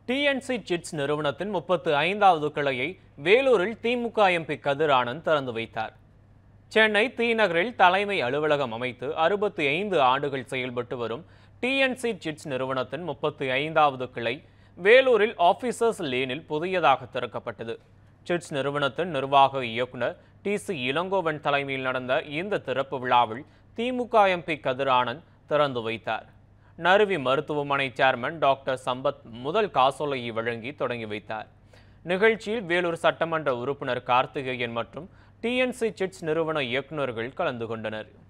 DNC chits நிறுவனத்தின் முப்பத்து ஐந்தாவது கிளையை வேலூரில் திமுக எம்பி கதிரானந்த் திறந்து வைத்தார் சென்னை தீநகரில் தலைமை அலுவலகம் அமைத்து அறுபத்தி ஐந்து ஆண்டுகள் செயல்பட்டு வரும் டிஎன்சி சிட்ஸ் நிறுவனத்தின் முப்பத்தி ஐந்தாவது கிளை வேலூரில் ஆபீசர்ஸ் லேனில் புதியதாக திறக்கப்பட்டது சிட்ஸ் நிறுவனத்தின் நிர்வாக இயக்குனர் டி சி இளங்கோவன் தலைமையில் நடந்த இந்த திறப்பு விழாவில் திமுக எம்பி கதிரானந்த் திறந்து வைத்தார் நறுவி மருத்துவமனை சேர்மன் டாக்டர் சம்பத் முதல் காசோலையை வழங்கி தொடங்கி வைத்தார் நிகழ்ச்சியில் வேலூர் சட்டமன்ற உறுப்பினர் கார்த்திகேயன் மற்றும் டிஎன்சி சிட்ஸ் நிறுவன இயக்குநர்கள் கலந்து கொண்டனர்